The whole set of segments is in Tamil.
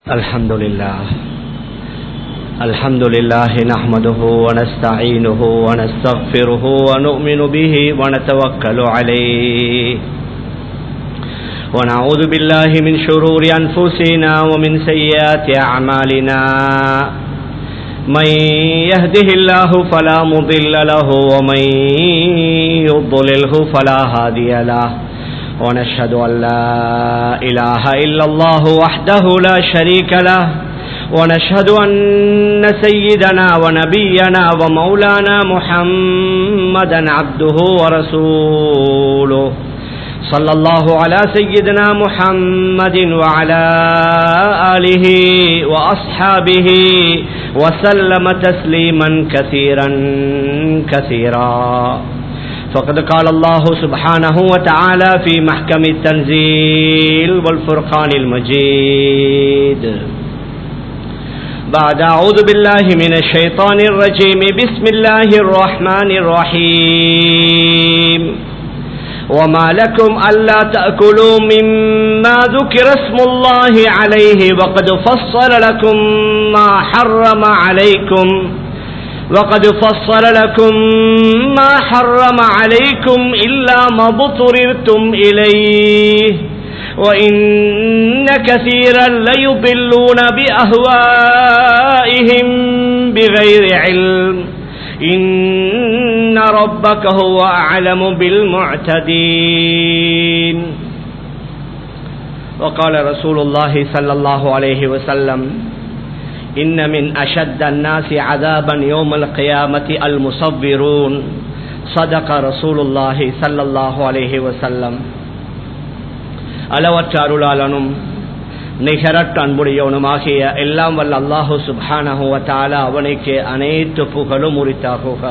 الحمد لله الحمد لله نحمده ونستعينه ونستغفره ونؤمن به ونتوكل عليه ونعوذ بالله من شرور أنفسنا ومن سيئات أعمالنا من يهده الله فلا مضل له ومن يضلله فلا هادي له ونشهد أن لا إله إلا الله وحده لا شريك له ونشهد أن سيدنا ونبينا ومولانا محمدا عبده ورسوله صلى الله على سيدنا محمد وعلى آله وأصحابه وسلم تسليما كثيرا كثيرا فقد قال الله سبحانه وتعالى في محكم التنزيل والفرقان المجيد بعد أعوذ بالله من الشيطان الرجيم بسم الله الرحمن الرحيم وما لكم ألا تأكلوا مما ذكر اسم الله عليه وقد فصل لكم ما حرم عليكم وقد فصل لكم ما حرم عليكم إلا ما اضطررتم إليه وإن كثيرا ليضلون بأهوائهم بغير علم إن ربك هو أعلم بالمعتدين وقال رسول الله صلى الله عليه وسلم إن من أشد الناس عذابا يوم القيامة المصبرون صدق رسول الله صلى الله عليه وسلم அளவற்ற அருளாளனும் நிகரற்ற அன்புடையவனுமாகிய எல்லாம் வல்ல அல்லாஹு சுபானஹுவ தாலா அவனுக்கு அனைத்து புகழும் உரித்தாகுக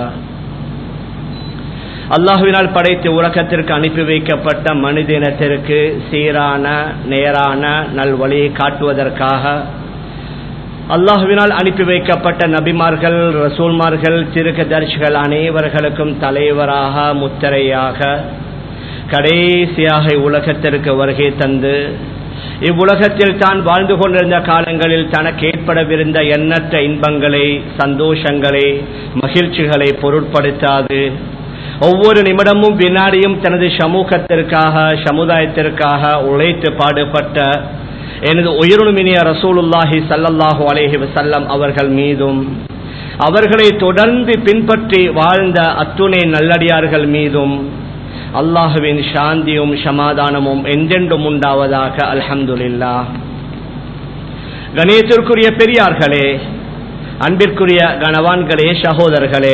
அல்லாஹுவினால் படைத்து உலகத்திற்கு அனுப்பி வைக்கப்பட்ட மனிதனத்திற்கு சீரான நேரான நல்வழியை காட்டுவதற்காக அல்லாஹுவினால் அனுப்பி வைக்கப்பட்ட நபிமார்கள் ரசூல்மார்கள் திருக்கதர்சிகள் அனைவர்களுக்கும் தலைவராக முத்திரையாக கடைசியாக உலகத்திற்கு வருகை தந்து இவ்வுலகத்தில் தான் வாழ்ந்து கொண்டிருந்த காலங்களில் தனக்கு ஏற்படவிருந்த எண்ணற்ற இன்பங்களை சந்தோஷங்களை மகிழ்ச்சிகளை பொருட்படுத்தாது ஒவ்வொரு நிமிடமும் வினாடியும் தனது சமூகத்திற்காக சமுதாயத்திற்காக உழைத்து பாடுபட்ட எனது உயிருமினிய ரசூலுல்லாஹி சல்லல்லாஹு அலேஹி வசல்லம் அவர்கள் மீதும் அவர்களை தொடர்ந்து பின்பற்றி வாழ்ந்த அத்துணை நல்லடியார்கள் மீதும் அல்லாஹுவின் சாந்தியும் சமாதானமும் என்றென்றும் உண்டாவதாக அல்ஹம்துலில்லா கணேத்திற்குரிய பெரியார்களே அன்பிற்குரிய கணவான்களே சகோதரர்களே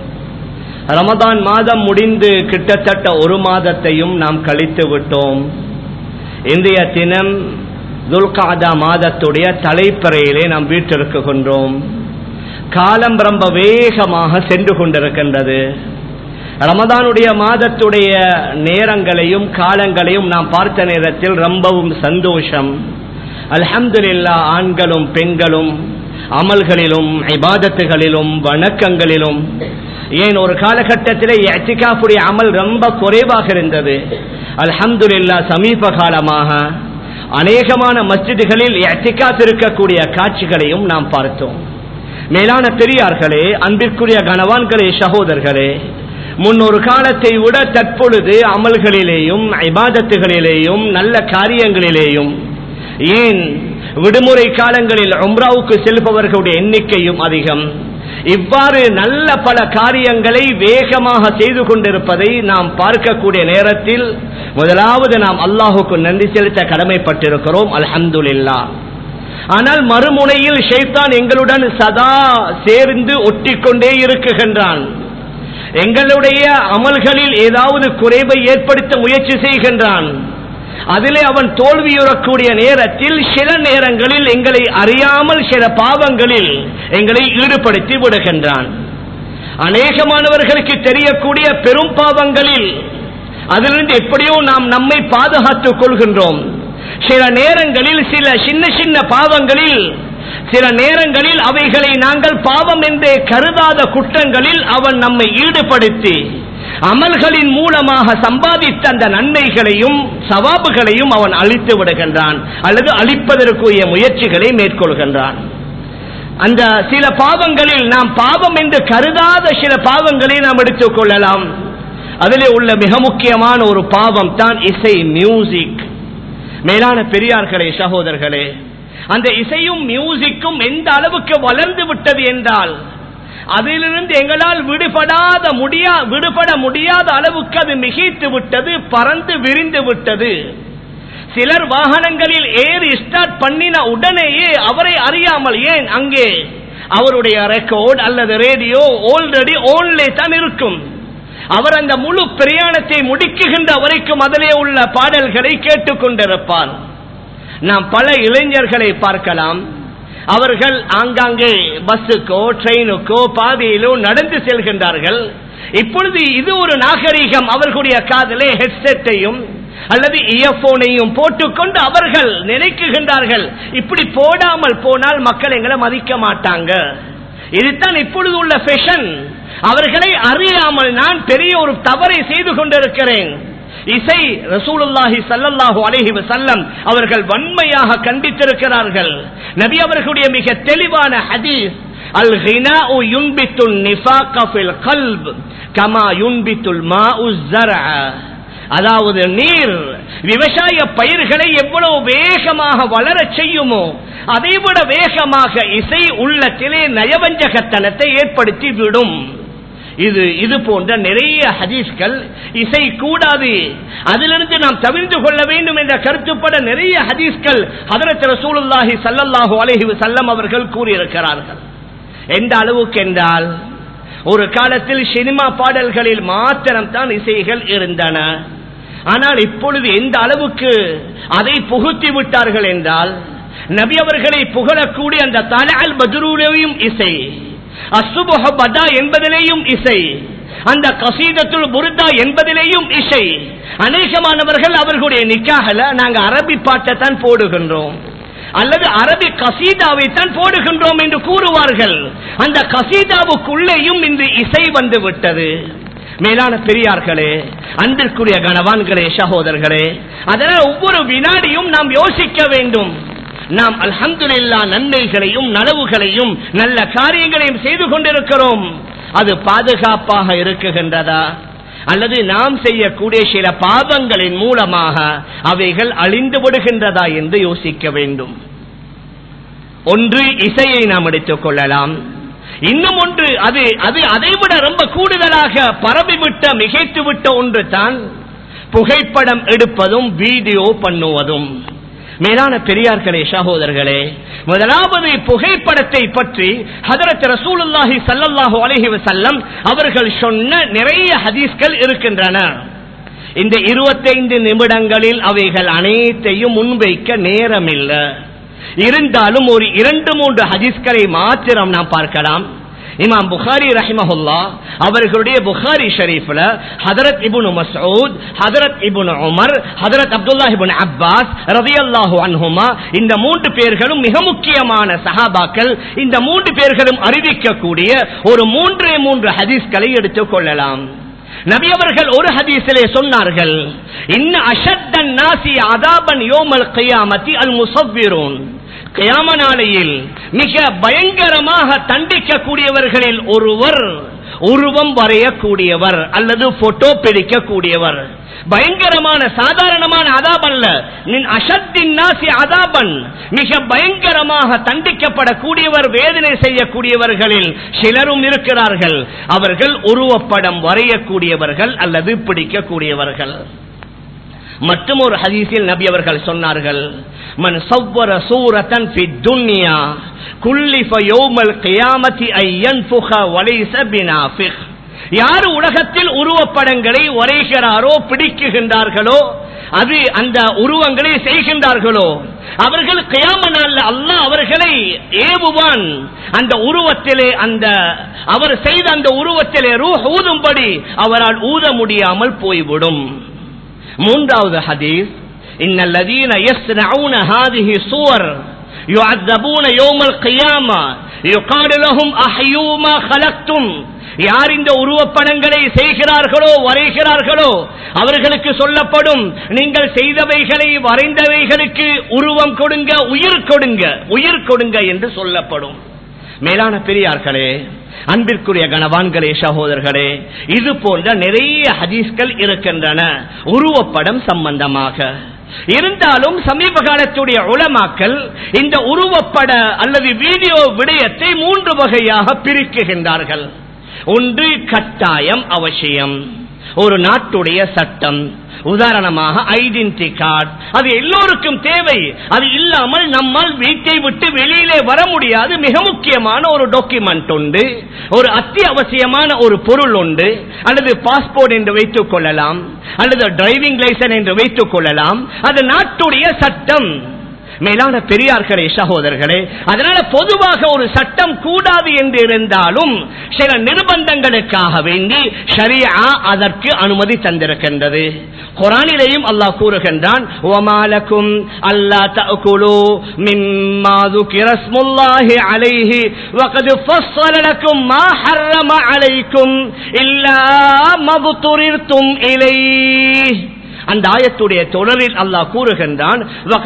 ரமதான் மாதம் முடிந்து கிட்டத்தட்ட ஒரு மாதத்தையும் நாம் கழித்து விட்டோம் இன்றைய தினம் துல்காதா மாதத்துடைய தலைப்பறையிலே நாம் வீட்டிருக்கின்றோம் காலம் ரொம்ப வேகமாக சென்று கொண்டிருக்கின்றது ரமதானுடைய மாதத்துடைய நேரங்களையும் காலங்களையும் நாம் பார்த்த நேரத்தில் ரொம்பவும் சந்தோஷம் அல்ஹம்துலில்லா ஆண்களும் பெண்களும் அமல்களிலும் இபாதத்துகளிலும் வணக்கங்களிலும் ஏன் ஒரு காலகட்டத்திலே எத்திகாப்புடைய அமல் ரொம்ப குறைவாக இருந்தது அல்ஹம்துலில்லா சமீப காலமாக அநேகமான மஸ்ஜிதுகளில் எத்திகாத் இருக்கக்கூடிய காட்சிகளையும் நாம் பார்த்தோம் மேலான பெரியார்களே அன்பிற்குரிய கணவான்களே சகோதரர்களே முன்னொரு காலத்தை விட தற்பொழுது அமல்களிலேயும் ஐபாதத்துகளிலேயும் நல்ல காரியங்களிலேயும் ஏன் விடுமுறை காலங்களில் உம்ராவுக்கு செல்பவர்களுடைய எண்ணிக்கையும் அதிகம் இவ்வாறு நல்ல பல காரியங்களை வேகமாக செய்து கொண்டிருப்பதை நாம் பார்க்கக்கூடிய நேரத்தில் முதலாவது நாம் அல்லாஹுக்கு நன்றி செலுத்த கடமைப்பட்டிருக்கிறோம் அல்ஹம்துலில்லா ஆனால் மறுமுனையில் ஷைத்தான் எங்களுடன் சதா சேர்ந்து ஒட்டிக்கொண்டே இருக்குகின்றான் எங்களுடைய அமல்களில் ஏதாவது குறைவை ஏற்படுத்த முயற்சி செய்கின்றான் அதிலே அவன் தோல்வியுறக்கூடிய நேரத்தில் சில நேரங்களில் எங்களை அறியாமல் சில பாவங்களில் எங்களை ஈடுபடுத்தி விடுகின்றான் அநேகமானவர்களுக்கு தெரியக்கூடிய பெரும் பாவங்களில் அதிலிருந்து எப்படியோ நாம் நம்மை பாதுகாத்துக் கொள்கின்றோம் சில நேரங்களில் சில சின்ன சின்ன பாவங்களில் சில நேரங்களில் அவைகளை நாங்கள் பாவம் என்றே கருதாத குற்றங்களில் அவன் நம்மை ஈடுபடுத்தி அமல்களின் மூலமாக சம்பாதித்த அந்த நன்மைகளையும் சவாபுகளையும் அவன் அழித்து விடுகின்றான் அல்லது அழிப்பதற்குரிய முயற்சிகளை மேற்கொள்கின்றான் அந்த சில பாவங்களில் நாம் பாவம் என்று கருதாத சில பாவங்களை நாம் எடுத்துக் கொள்ளலாம் அதிலே உள்ள மிக முக்கியமான ஒரு பாவம் தான் இசை மியூசிக் மேலான பெரியார்களே சகோதரர்களே அந்த இசையும் மியூசிக்கும் எந்த அளவுக்கு வளர்ந்து விட்டது என்றால் அதிலிருந்து எங்களால் விடுபடாத முடியா விடுபட முடியாத அளவுக்கு அது மிகைத்து விட்டது பறந்து விரிந்து விட்டது சிலர் வாகனங்களில் ஏறி ஸ்டார்ட் பண்ணின உடனேயே அவரை அறியாமல் ஏன் அங்கே அவருடைய ரெக்கார்ட் அல்லது ரேடியோ ஆல்ரெடி ஓன்லே தான் இருக்கும் அவர் அந்த முழு பிரயாணத்தை முடிக்குகின்ற வரைக்கும் அதிலே உள்ள பாடல்களை கேட்டுக்கொண்டிருப்பார் நாம் பல இளைஞர்களை பார்க்கலாம் அவர்கள் ஆங்காங்கே பஸ்ஸுக்கோ ட்ரெயினுக்கோ பாதையிலோ நடந்து செல்கின்றார்கள் இப்பொழுது இது ஒரு நாகரிகம் அவர்களுடைய காதலே ஹெட்செட்டையும் அல்லது இயர்போனையும் போட்டுக்கொண்டு அவர்கள் நினைக்குகின்றார்கள் இப்படி போடாமல் போனால் மக்கள் எங்களை மதிக்க மாட்டாங்க இதுதான் இப்பொழுது உள்ள ஃபேஷன் அவர்களை அறியாமல் நான் பெரிய ஒரு தவறை செய்து கொண்டிருக்கிறேன் இசை ரசூலுல்லாஹி சல்லல்லாஹு அலைஹி வஸல்லம் அவர்கள் வன்மையாக கண்டித்திருக்கிறார்கள் நபி அவர்களுடைய மிக தெளிவான ஹதீஸ் அல் கினாஉ யுன்பித்துல் நிஃபாக ஃபில் கல்ப் கமா யுன்பித்துல் மாஉ ஸரஅ அதாவது நீர் விவசாய பயிர்களை எவ்வளவு வேகமாக வளரச் செய்யுமோ அதைவிட வேகமாக இசை உள்ளத்திலே நயவஞ்சகத்தனத்தை ஏற்படுத்தி விடும் இது இது போன்ற நிறைய ஹதீஸ்கள் இசை கூடாது அதிலிருந்து நாம் தவிர்த்து கொள்ள வேண்டும் என்ற கருத்துப்பட நிறைய ஹதீஸ்கள் ஹதரத் ரசூலுல்லாஹி சல்லல்லாஹு அலைஹி வஸல்லம் அவர்கள் கூறியிருக்கிறார்கள் எந்த அளவுக்கு என்றால் ஒரு காலத்தில் சினிமா பாடல்களில் மாத்திரம் தான் இசைகள் இருந்தன ஆனால் இப்பொழுது எந்த அளவுக்கு அதை புகுத்தி விட்டார்கள் என்றால் நபி அவர்களை புகழக்கூடிய அந்த தலால் பதுருலையும் இசை அசுபஹ பதா என்பதிலேயும் இசை அந்த கசீதத்துல் புருதா என்பதிலேயும் இசை அநேகமானவர்கள் அவர்களுடைய நிக்காகல நாங்க அரபி பாட்டை தான் போடுகின்றோம் அல்லது அரபி கசீதாவை தான் போடுகின்றோம் என்று கூறுவார்கள் அந்த கசீதாவுக்குள்ளேயும் இந்த இசை வந்து விட்டது மேலான பெரியார்களே அன்பிற்குரிய கணவான்களே சகோதரர்களே அதனால் ஒவ்வொரு வினாடியும் நாம் யோசிக்க வேண்டும் நாம் அல்ஹம்துலில்லா நன்மைகளையும் நலவுகளையும் நல்ல காரியங்களையும் செய்து கொண்டிருக்கிறோம் அது பாதுகாப்பாக இருக்குகின்றதா அல்லது நாம் செய்யக்கூடிய சில பாவங்களின் மூலமாக அவைகள் அழிந்து விடுகின்றதா என்று யோசிக்க வேண்டும் ஒன்று இசையை நாம் எடுத்துக் கொள்ளலாம் இன்னும் ஒன்று அது அது அதைவிட ரொம்ப கூடுதலாக பரவிவிட்ட மிகைத்துவிட்ட ஒன்று தான் புகைப்படம் எடுப்பதும் வீடியோ பண்ணுவதும் மேலான பெரியார்களே சகோதரர்களே முதலாவது புகைப்படத்தை பற்றி ஹதரத் ரசூலுல்லாஹி சல்லல்லாஹு அலைஹி வஸல்லம் அவர்கள் சொன்ன நிறைய ஹதீஸ்கள் இருக்கின்றன இந்த இருபத்தைந்து நிமிடங்களில் அவைகள் அனைத்தையும் முன்வைக்க நேரமில்லை இருந்தாலும் ஒரு இரண்டு மூன்று ஹதீஸ்களை மாத்திரம் நாம் பார்க்கலாம் இமாம் புகாரி ரஹிமஹுல்லா அவர்களுடைய புகாரி ஷரீஃப்ல ஹதரத் இபுன் மசூத் ஹதரத் இபுன் உமர் ஹதரத் அப்துல்லா இபுன் அப்பாஸ் ரதியல்லாஹு அன்ஹுமா இந்த மூன்று பேர்களும் மிக முக்கியமான சஹாபாக்கள் இந்த மூன்று பேர்களும் அறிவிக்கக்கூடிய ஒரு மூன்றே மூன்று ஹதீஸ்களை எடுத்துக் கொள்ளலாம் நபி அவர்கள் ஒரு ஹதீஸிலே சொன்னார்கள் இன்ன அஷத்தன் நாசி அதாபன் யோமல் கியாமத்தி அல் முசவ்விரூன் கியாம நாளையில் மிக பயங்கரமாக தண்டிக்கக்கூடியவர்களில் ஒருவர் உருவம் வரையக்கூடியவர் அல்லது போட்டோ பிடிக்கக்கூடியவர் பயங்கரமான சாதாரணமான அதாப் அல்ல நின் அசத்தின் நாசி அதாபன் மிக பயங்கரமாக தண்டிக்கப்படக்கூடியவர் வேதனை செய்யக்கூடியவர்களில் சிலரும் இருக்கிறார்கள் அவர்கள் உருவப்படம் வரையக்கூடியவர்கள் அல்லது பிடிக்கக்கூடியவர்கள் மற்றும் ஒரு ஹதீஸில் நபி அவர்கள் சொன்னார்கள் மன் சவ்வர சூரத்தன் ஃபி துன்யா குல்லிஃப யௌமல் கியாமத்தி ஐ யன்ஃபுக வலைஸ பினாஃபிக் யார் உலகத்தில் உருவப்படங்களை வரைகிறாரோ பிடிக்குகின்றார்களோ அது அந்த உருவங்களை செய்கின்றார்களோ அவர்கள் கியாம நாள்ல அல்லாஹ் அவர்களை ஏவுவான் அந்த உருவத்திலே அந்த அவர் செய்த அந்த உருவத்திலே ரூஹ் ஊதும்படி அவரால் ஊத முடியாமல் போய்விடும் மூன்றாவது ஹதீஸ் இன்னல்லதீன யஸ்னஊன ஹாதிஹி சுவர் يعذبون يوم القيامة يقال لهم أحيوا ما خلقتم யார் இந்த உருவப்படங்களை செய்கிறார்களோ வரைகிறார்களோ அவர்களுக்கு சொல்லப்படும் நீங்கள் செய்தவைகளை வரைந்தவைகளுக்கு உருவம் கொடுங்க உயிர் கொடுங்க உயிர் கொடுங்க என்று சொல்லப்படும் மேலான பெரியார்களே அன்பிற்குரிய கணவான்களே சகோதரர்களே இது போன்ற நிறைய ஹதீஸ்கள் இருக்கின்றன உருவப்படம் சம்பந்தமாக இருந்தாலும் சமீப காலத்துடைய உளமாக்கல் இந்த உருவப்பட அல்லது வீடியோ விடயத்தை மூன்று வகையாக பிரிக்குகின்றார்கள் ஒன்று கட்டாயம் அவசியம் ஒரு நாட்டுடைய சட்டம் உதாரணமாக ஐடென்டி கார்டு அது எல்லோருக்கும் தேவை அது இல்லாமல் நம்மால் வீட்டை விட்டு வெளியிலே வர முடியாது மிக முக்கியமான ஒரு டாக்குமெண்ட் உண்டு ஒரு அத்தியாவசியமான ஒரு பொருள் உண்டு அல்லது பாஸ்போர்ட் என்று வைத்துக் கொள்ளலாம் அல்லது டிரைவிங் லைசன்ஸ் என்று வைத்துக் கொள்ளலாம் அது நாட்டுடைய சட்டம் மேலான பெரியார்களே சகோதரர்களே அதனால பொதுவாக ஒரு சட்டம் கூடாது என்று இருந்தாலும் சில நிர்பந்தங்களுக்காக வேண்டி ஷரியா அதற்கு அனுமதி தந்திருக்கின்றது குரானிலேயும் அல்லாஹ் கூறுகின்றான் ஒமாலக்கும் அல்லா தகுலு மிம்மா ذكر اسم الله عليه وقد فصل لكم ما حرم عليكم إلا ما اضطررتم إليه அந்த ஆயத்துடைய தொடரில் அல்லாஹ் கூறுகின்றான்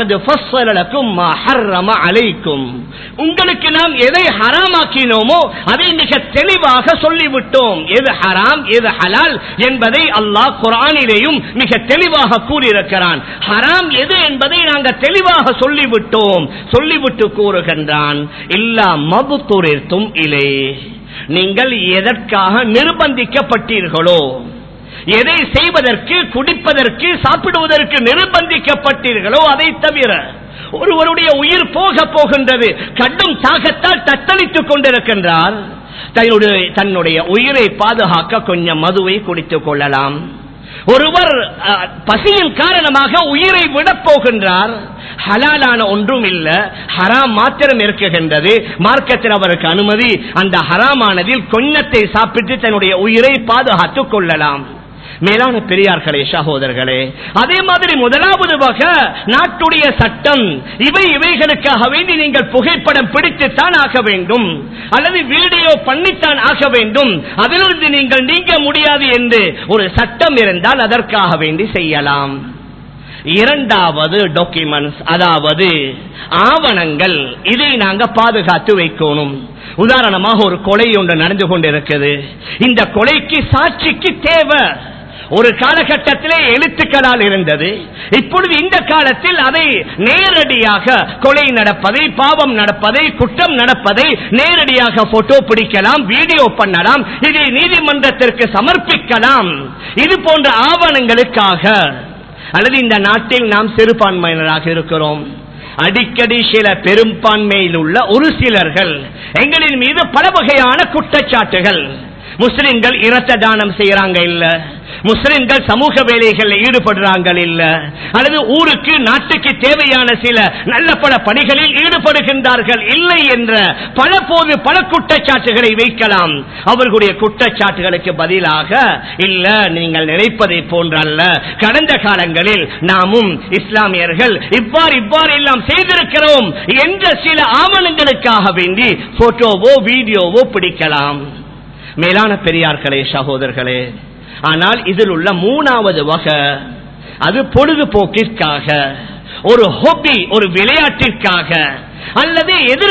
உங்களுக்கு நாம் எதை ஹராமாக்கினோமோ அதை மிக தெளிவாக சொல்லிவிட்டோம் எது ஹராம் எது ஹலால் என்பதை அல்லாஹ் குரானிலேயும் மிக தெளிவாக கூறியிருக்கிறான் ஹராம் எது என்பதை நாங்கள் தெளிவாக சொல்லிவிட்டோம் சொல்லிவிட்டு கூறுகின்றான் இல்லா மபு துரிர்த்தும் இலே நீங்கள் எதற்காக நிர்பந்திக்கப்பட்டீர்களோ எதை செய்வதற்கு குடிப்பதற்கு சாப்பிடுவதற்கு நிர்பந்திக்கப்பட்டீர்களோ அதை தவிர ஒருவருடைய உயிர் போக போகின்றது கடும் தாகத்தால் தத்தளித்துக் கொண்டிருக்கின்றார் தன்னுடைய தன்னுடைய உயிரை பாதுகாக்க கொஞ்சம் மதுவை குடித்துக் கொள்ளலாம் ஒருவர் பசியின் காரணமாக உயிரை விடப் போகின்றார் ஹலாலான ஒன்றும் இல்ல ஹராம் மாத்திரம் இருக்குகின்றது மார்க்கத்தில் அவருக்கு அனுமதி அந்த ஹராமானதில் கொஞ்சத்தை சாப்பிட்டு தன்னுடைய உயிரை பாதுகாத்துக் கொள்ளலாம் மேலான பெரியார்களே சகோதரர்களே அதே மாதிரி முதலாவது வகை நாட்டுடைய சட்டம் இவை இவைகளுக்காக வேண்டி நீங்கள் புகைப்படம் பிடித்துத்தான் ஆக வேண்டும் அல்லது வீடியோ பண்ணித்தான் ஆக வேண்டும் அதிலிருந்து நீங்கள் நீங்க முடியாது என்று ஒரு சட்டம் இருந்தால் அதற்காக வேண்டி செய்யலாம் இரண்டாவது டாக்குமெண்ட்ஸ் அதாவது ஆவணங்கள் இதை நாங்க பாதுகாத்து வைக்கணும் உதாரணமாக ஒரு கொலை ஒன்று நடந்து கொண்டிருக்குது இந்த கொலைக்கு சாட்சிக்கு தேவை ஒரு காலகட்டத்திலே எழுத்துக்களால் இருந்தது இப்பொழுது இந்த காலத்தில் அதை நேரடியாக கொலை நடப்பதை பாவம் நடப்பதை குற்றம் நடப்பதை நேரடியாக போட்டோ பிடிக்கலாம் வீடியோ பண்ணலாம் இதை நீதிமன்றத்திற்கு சமர்ப்பிக்கலாம் இது போன்ற ஆவணங்களுக்காக அல்லது இந்த நாட்டில் நாம் சிறுபான்மையினராக இருக்கிறோம் அடிக்கடி சில பெரும்பான்மையில் உள்ள ஒரு சிலர்கள் எங்களின் மீது பல வகையான குற்றச்சாட்டுகள் முஸ்லிம்கள் இரத்த தானம் செய்யறாங்க இல்ல முஸ்லிம்கள் சமூக வேலைகளில் ஈடுபடுறாங்க இல்ல அல்லது ஊருக்கு நாட்டுக்கு தேவையான சில நல்ல பல பணிகளில் ஈடுபடுகின்றார்கள் இல்லை என்ற பல போது பல குற்றச்சாட்டுகளை வைக்கலாம் அவர்களுடைய குற்றச்சாட்டுகளுக்கு பதிலாக இல்ல நீங்கள் நினைப்பதை போன்றல்ல கடந்த காலங்களில் நாமும் இஸ்லாமியர்கள் இவ்வாறு இவ்வாறு எல்லாம் செய்திருக்கிறோம் என்ற சில ஆவணங்களுக்காக வேண்டி போட்டோவோ வீடியோவோ பிடிக்கலாம் மேலான பெரியார்களே சகோதரர்களே ஆனால் இதில் உள்ள மூணாவது வகை அது பொழுதுபோக்கிற்காக ஒரு ஹொபி ஒரு விளையாட்டிற்காக அல்லது எதிர்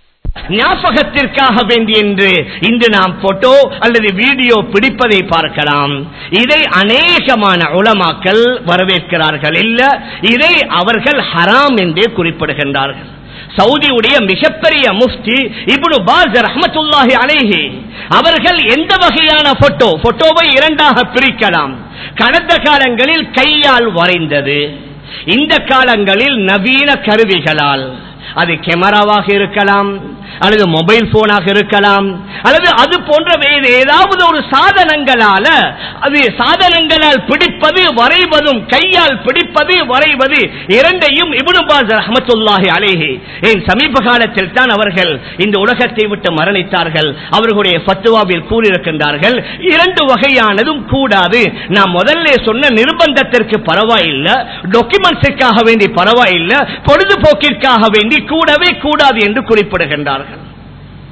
ஞாபகத்திற்காக வேண்டி என்று இன்று நாம் போட்டோ அல்லது வீடியோ பிடிப்பதை பார்க்கலாம் இதை அநேகமான உளமாக்கல் வரவேற்கிறார்கள் இல்ல இதை அவர்கள் ஹராம் என்றே குறிப்பிடுகின்றார்கள் சவுதியுடைய மிகப்பெரிய முஃப்தி இப்னு பாஸ் ரஹமத்துல்லாஹி அலைஹி அவர்கள் எந்த வகையான போட்டோ போட்டோவை இரண்டாக பிரிக்கலாம் கடந்த காலங்களில் கையால் வரைந்தது இந்த காலங்களில் நவீன கருவிகளால் அது கேமராவாக இருக்கலாம் அல்லது மொபைல் போனாக இருக்கலாம் அல்லது அது போன்ற வேறு ஏதாவது ஒரு சாதனங்களால அது சாதனங்களால் பிடிப்பது வரைவதும் கையால் பிடிப்பது வரைவது இரண்டையும் இபுனுபாஸ் ரஹமத்துல்லாஹி அலேஹி ஏன் சமீப காலத்தில் தான் அவர்கள் இந்த உலகத்தை விட்டு மரணித்தார்கள் அவர்களுடைய பத்துவாவில் கூறியிருக்கின்றார்கள் இரண்டு வகையானதும் கூடாது நான் முதல்ல சொன்ன நிர்பந்தத்திற்கு பரவாயில்லை டாக்குமெண்ட்ஸுக்காக வேண்டி பரவாயில்லை பொழுதுபோக்கிற்காக வேண்டி கூடவே கூடாது என்று குறிப்பிடுகின்றார்கள்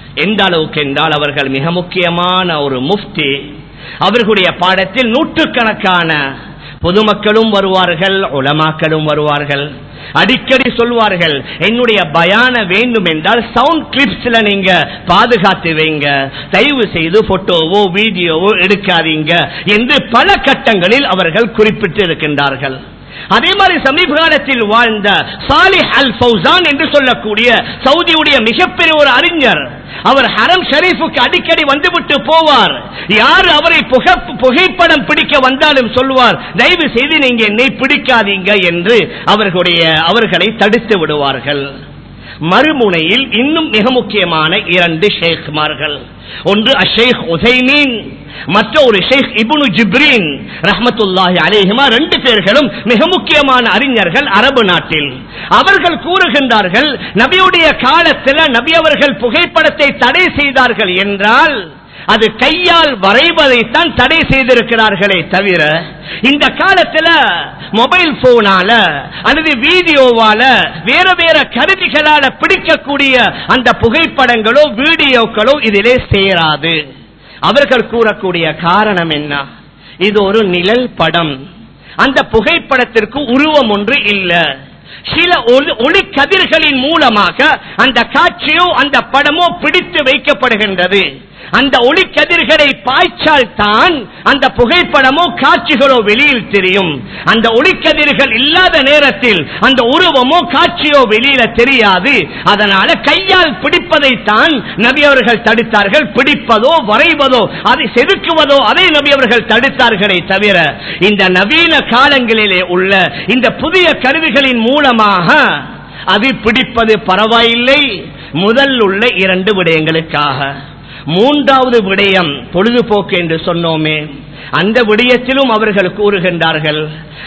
எந்த அளவுக்கு என்றால் அவர்கள் மிக முக்கியமான ஒரு முஃப்தி அவர்களுடைய பாடத்தில் நூற்றுக்கணக்கான பொதுமக்களும் வருவார்கள் உலமாக்களும் வருவார்கள் அடிக்கடி சொல்வார்கள் என்னுடைய பயான வேண்டும் என்றால் சவுண்ட் கிளிப்ஸ்ல நீங்க பாதுகாத்து வைங்க தயவு செய்து போட்டோவோ வீடியோவோ எடுக்காதீங்க என்று பல கட்டங்களில் அவர்கள் குறிப்பிட்டு இருக்கின்றார்கள் அதே மாதிரி சமீப காலத்தில் வாழ்ந்த சாலிஹ் அல் ஃபௌசான் என்று சொல்லக்கூடிய சவுதியுடைய மிகப்பெரிய ஒரு அறிஞர் அவர் ஹரம் ஷரீஃபுக்கு அடிக்கடி வந்துவிட்டு போவார் யார் அவரை புக புகைப்படம் பிடிக்க வந்தாலும் சொல்வார் தயவு செய்து நீங்க என்னை பிடிக்காதீங்க என்று அவர்களுடைய அவர்களை தடுத்து விடுவார்கள் மறுமுனையில் இன்னும் மிக முக்கியமான இரண்டு ஷேக்மார்கள் ஒன்று அஷேக் உசைமீன் மற்ற ஒரு ஷேக் இபுனு ஜிப்ரீன் ரஹமத்துல்லாஹி அலேஹிமா ரெண்டு பேர்களும் மிக முக்கியமான அறிஞர்கள் அரபு நாட்டில் அவர்கள் கூறுகின்றார்கள் நபியுடைய காலத்தில் நபி அவர்கள் புகைப்படத்தை தடை செய்தார்கள் என்றால் அது கையால் வரைவதைத்தான் தடை செய்திருக்கிறார்களே தவிர இந்த காலத்துல மொபைல் போனால அல்லது வீடியோவால வேற வேற கருவிகளால பிடிக்கக்கூடிய அந்த புகைப்படங்களோ வீடியோக்களோ இதிலே சேராது அவர்கள் கூறக்கூடிய காரணம் என்ன இது ஒரு நிழல் படம் அந்த புகைப்படத்திற்கு உருவம் ஒன்று இல்லை சில ஒளி கதிர்களின் மூலமாக அந்த காட்சியோ அந்த படமோ பிடித்து வைக்கப்படுகின்றது அந்த ஒளி கதிர்களை பாய்ச்சால் தான் அந்த புகைப்படமோ காட்சிகளோ வெளியில் தெரியும் அந்த ஒளிக்கதிர்கள் இல்லாத நேரத்தில் அந்த உருவமோ காட்சியோ வெளியில தெரியாது அதனால கையால் பிடிப்பதை தான் நபி அவர்கள் தடுத்தார்கள் பிடிப்பதோ வரைவதோ அதை செதுக்குவதோ அதை நபி அவர்கள் தடுத்தார்களே தவிர இந்த நவீன காலங்களிலே உள்ள இந்த புதிய கருவிகளின் மூலமாக அது பிடிப்பது பரவாயில்லை முதல் உள்ள இரண்டு விடயங்களுக்காக மூன்றாவது விடயம் பொழுதுபோக்கு என்று சொன்னோமே அந்த விடயத்திலும் அவர்கள் கூறுகின்றார்கள்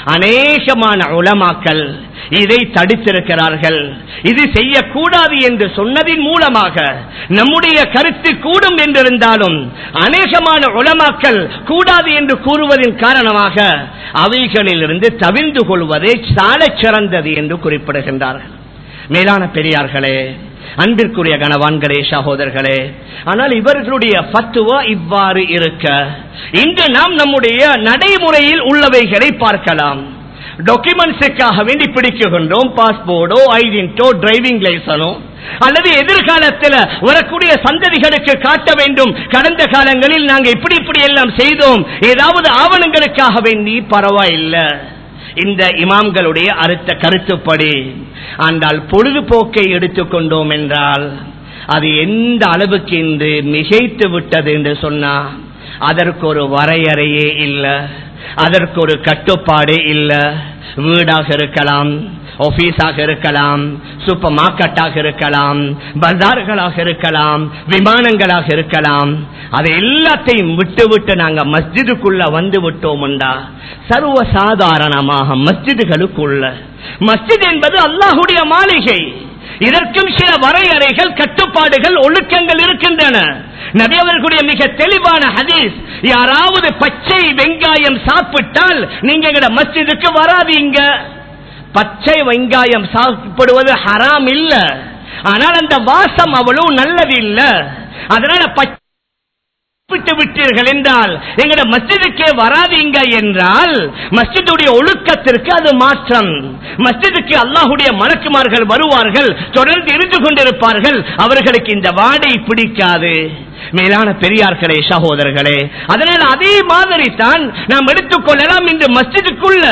அநேகமான உலமாக்கல் இதை தடுத்திருக்கிறார்கள் இது செய்யக்கூடாது என்று சொன்னதின் மூலமாக நம்முடைய கருத்து கூடும் என்றிருந்தாலும் அநேகமான உலமாக்கல் கூடாது என்று கூறுவதன் காரணமாக அவைகளிலிருந்து தவிர்ந்து கொள்வதே சால சிறந்தது என்று குறிப்பிடுகின்றார்கள் மேலான பெரியார்களே அன்பிற்குரிய கணவான்களே சகோதரர்களே ஆனால் இவர்களுடைய பத்துவா இவ்வாறு இருக்க இன்று நாம் நம்முடைய நடைமுறையில் உள்ளவைகளை பார்க்கலாம் டாக்குமெண்ட்ஸுக்காக வேண்டி பிடிக்குகின்றோம் பாஸ்போர்டோ ஐடென்டோ டிரைவிங் லைசனோ அல்லது எதிர்காலத்தில் வரக்கூடிய சந்ததிகளுக்கு காட்ட வேண்டும் கடந்த காலங்களில் நாங்கள் இப்படி இப்படி எல்லாம் செய்தோம் ஏதாவது ஆவணங்களுக்காக வேண்டி பரவாயில்லை இந்த இமாம்களுடைய அறுத்த கருத்துப்படி ஆனால் பொழுதுபோக்கை எடுத்துக்கொண்டோம் என்றால் அது எந்த அளவுக்கு இன்று மிகைத்து விட்டது என்று சொன்னா அதற்கு ஒரு வரையறையே இல்லை அதற்கு ஒரு கட்டுப்பாடு இல்லை வீடாக இருக்கலாம் ஆபீஸாக இருக்கலாம் சூப்பர் மார்க்கெட்டாக இருக்கலாம் பஜார்களாக இருக்கலாம் விமானங்களாக இருக்கலாம் அதை எல்லாத்தையும் விட்டு விட்டு நாங்க மஸ்ஜிதுக்குள்ள வந்து விட்டோம்டா சர்வ சாதாரணமாக மஸ்ஜிதுகளுக்குள்ள மஸ்ஜித் என்பது அல்லாஹுடைய மாளிகை இதற்கும் சில வரையறைகள் கட்டுப்பாடுகள் ஒழுக்கங்கள் இருக்கின்றன நபி அவர்களுடைய மிக தெளிவான ஹதீஸ் யாராவது பச்சை வெங்காயம் சாப்பிட்டால் நீங்க எங்கட மஸ்ஜிதுக்கு வராதீங்க பச்சை வெங்காயம் சாப்பிடுவது ஹராம் இல்ல ஆனால் அந்த வாசம் அவ்வளவு நல்லது இல்ல அதனால பச்சை விட்டு விட்டீர்கள் என்றால் எங்கட மஸ்ஜிதுக்கே வராதீங்க என்றால் மஸ்ஜிதுடைய ஒழுக்கத்திற்கு அது மாற்றம் மஸ்ஜிதுக்கு அல்லாஹுடைய மலக்குமார்கள் வருவார்கள் தொடர்ந்து இருந்து கொண்டிருப்பார்கள் அவர்களுக்கு இந்த வாடை பிடிக்காது மேலான பெரியார்களே சகோதரர்களே அதனால் அதே மாதிரி தான் நாம் எடுத்துக்கொள்ளலாம் இந்த மஸ்ஜிதுக்குள்ள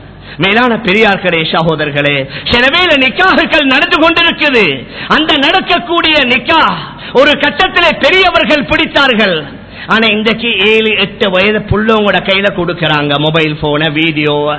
மேலான பெரியார்களே சகோதரர்களே சிலவேல நிக்காகுகள் நடந்து கொண்டிருக்குது அந்த நடக்கக்கூடிய நிக்கா ஒரு கட்டத்திலே பெரியவர்கள் பிடித்தார்கள் ஆனா இன்றைக்கு ஏழு எட்டு வயது புள்ளவங்களோட கையில கொடுக்கறாங்க மொபைல் போன வீடியோவை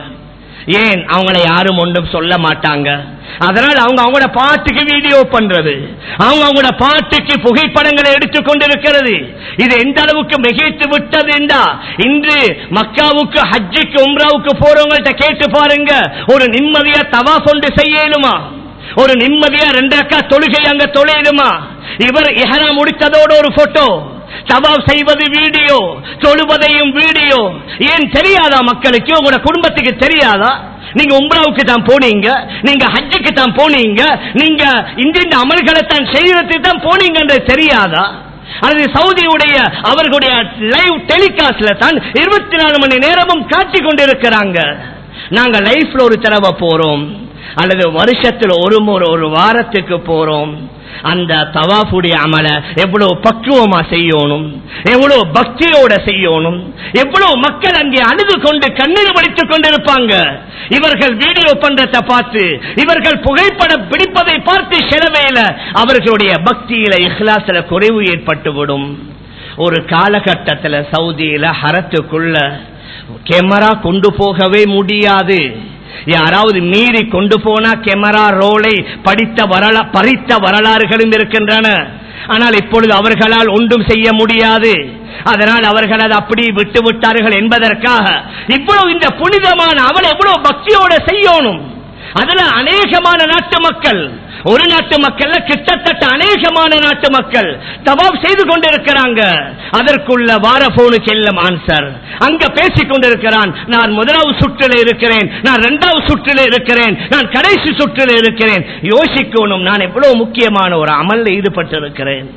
ஏன் அவங்களை யாரும் ஒன்றும் சொல்ல மாட்டாங்க அதனால் அவங்க அவங்களோட பாட்டுக்கு வீடியோ பண்றது அவங்க அவங்களோட பாட்டுக்கு புகைப்படங்களை எடுத்துக் கொண்டிருக்கிறது இது எந்த அளவுக்கு மிகைத்து விட்டது என்றா இன்று மக்காவுக்கு ஹஜ்ஜுக்கு உம்ராவுக்கு போறவங்கள்ட்ட கேட்டு பாருங்க ஒரு நிம்மதியா தவா கொண்டு செய்யலுமா ஒரு நிம்மதியா ரெண்டு அக்கா தொழுகை அங்க தொழையிடுமா இவர் இஹரா முடித்ததோடு ஒரு போட்டோ தவாப் செய்வது வீடியோ தொழுவதையும் வீடியோ ஏன் தெரியாதா மக்களுக்கு உங்களோட குடும்பத்துக்கு தெரியாதா நீங்க உம்ராவுக்கு தான் போனீங்க நீங்க ஹஜ்ஜுக்கு தான் போனீங்க நீங்க இந்த இந்த அமல்களை தான் செய்யறதுக்கு தான் போனீங்கன்றது தெரியாதா அது சவுதியுடைய அவர்களுடைய லைவ் டெலிகாஸ்ட்ல தான் இருபத்தி நாலு மணி நேரமும் காட்டிக் கொண்டிருக்கிறாங்க நாங்க லைஃப்ல ஒரு தடவை போறோம் அல்லது வருஷத்துல ஒரு முறை ஒரு வாரத்துக்கு போறோம் அந்த தவாஃபுடைய அமல எவ்வளவு பக்குவமா செய்யணும் எவ்வளவு பக்தியோட செய்யணும் எவ்வளவு மக்கள் அங்கே அழுது கொண்டு கண்ணீர் வடித்துக் கொண்டிருப்பாங்க இவர்கள் வீடியோ பண்றதை பார்த்து இவர்கள் புகைப்படம் பிடிப்பதை பார்த்து செலவேல அவர்களுடைய பக்தியில இஹ்லாசில குறைவு ஏற்பட்டுவிடும் ஒரு காலகட்டத்தில் சவுதியில ஹரத்துக்குள்ள கேமரா கொண்டு போகவே முடியாது யாராவது மீறி கொண்டு போனா கேமரா ரோலை படித்த வரலா பறித்த வரலாறுகளும் இருக்கின்றன ஆனால் இப்பொழுது அவர்களால் ஒன்றும் செய்ய முடியாது அதனால் அவர்கள் அதை அப்படி விட்டு விட்டார்கள் என்பதற்காக இவ்வளவு இந்த புனிதமான அவள் எவ்வளவு பக்தியோட செய்யணும் அதுல அநேகமான நாட்டு மக்கள் ஒரு நாட்டு மக்கள் கிட்டத்தட்ட அநேகமான நாட்டு மக்கள் தவாப் செய்து கொண்டிருக்கிறாங்க அதற்குள்ள வார போனு செல்லும் ஆன்சர் அங்க பேசிக் கொண்டிருக்கிறான் நான் முதலாவது சுற்றில் இருக்கிறேன் நான் இரண்டாவது சுற்றில் இருக்கிறேன் நான் கடைசி சுற்றில் இருக்கிறேன் யோசிக்கணும் நான் எவ்வளவு முக்கியமான ஒரு அமல்ல ஈடுபட்டு இருக்கிறேன்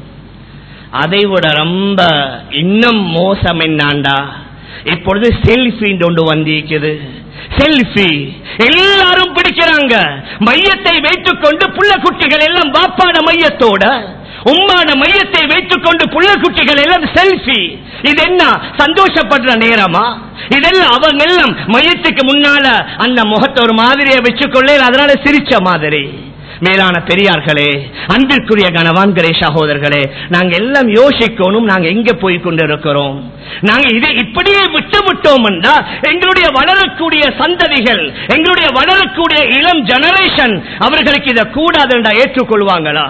அதை விட ரொம்ப இன்னும் மோசம் என்னாண்டா இப்பொழுது செல்ஃபி ஒன்று வந்திருக்குது செல்ஃபி எல்லாரும் பிடிக்கிறாங்க மையத்தை வைத்துக் கொண்டு புள்ள குட்டிகள் எல்லாம் பாப்பாட மையத்தோட உம்மான மையத்தை வைத்துக் கொண்டு புள்ள குட்டிகள் எல்லாம் செல்ஃபி இது என்ன சந்தோஷப்படுற நேரமா இதெல்லாம் அவங்க எல்லாம் மையத்துக்கு முன்னால அந்த முகத்தை ஒரு மாதிரியை வச்சுக்கொள்ள அதனால சிரிச்ச மாதிரி மேலான பெரியார்களே அன்பிற்குரிய கனவான்களே சகோதரர்களே நாங்க எல்லாம் யோசிக்கணும் நாங்க எங்க போய் கொண்டிருக்கிறோம் நாங்க இதை இப்படியே விட்டு விட்டோம் என்றா எங்களுடைய வளரக்கூடிய சந்ததிகள் எங்களுடைய வளரக்கூடிய இளம் ஜெனரேஷன் அவர்களுக்கு இதை கூடாது என்றா ஏற்றுக்கொள்வாங்களா